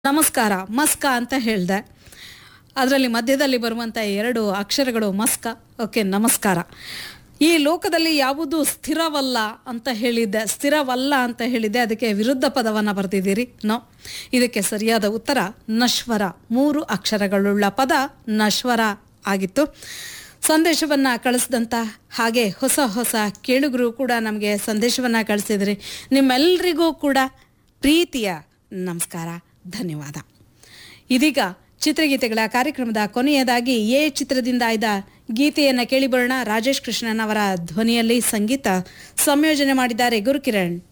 ನಮಸ್ಕಾರ ಮಸ್ಕ ಅಂತ ಹೇಳ್ದೆ ಅದರಲ್ಲಿ ಮಧ್ಯದಲ್ಲಿ ಬರುವಂಥ ಎರಡು ಅಕ್ಷರಗಳು ಮಸ್ಕ ಓಕೆ ನಮಸ್ಕಾರ ಈ ಲೋಕದಲ್ಲಿ ಯಾವುದು ಸ್ಥಿರವಲ್ಲ ಅಂತ ಹೇಳಿದ್ದೆ ಸ್ಥಿರವಲ್ಲ ಅಂತ ಹೇಳಿದ್ದೆ ಅದಕ್ಕೆ ವಿರುದ್ಧ ಪದವನ್ನು ಬರೆದಿದ್ದೀರಿ ನೋ ಇದಕ್ಕೆ ಸರಿಯಾದ ಉತ್ತರ ನಶ್ವರ ಮೂರು ಅಕ್ಷರಗಳುಳ್ಳ ಪದ ನಶ್ವರ ಆಗಿತ್ತು ಸಂದೇಶವನ್ನು ಕಳಿಸಿದಂಥ ಹಾಗೆ ಹೊಸ ಹೊಸ ಕೇಳುಗರು ಕೂಡ ನಮಗೆ ಸಂದೇಶವನ್ನು ಕಳಿಸಿದ್ರಿ ನಿಮ್ಮೆಲ್ಲರಿಗೂ ಕೂಡ ಪ್ರೀತಿಯ ನಮಸ್ಕಾರ ಧನ್ಯವಾದ ಇದೀಗ ಚಿತ್ರಗೀತೆಗಳ ಕಾರ್ಯಕ್ರಮದ ಕೊನೆಯದಾಗಿ ಎ ಚಿತ್ರದಿಂದ ಆಯ್ದ ಗೀತೆಯನ್ನು ಕೇಳಿಬರೋಣ ರಾಜೇಶ್ ಕೃಷ್ಣನ್ ಅವರ ಧ್ವನಿಯಲ್ಲಿ ಸಂಗೀತ ಸಂಯೋಜನೆ ಮಾಡಿದ್ದಾರೆ ಗುರುಕಿರಣ್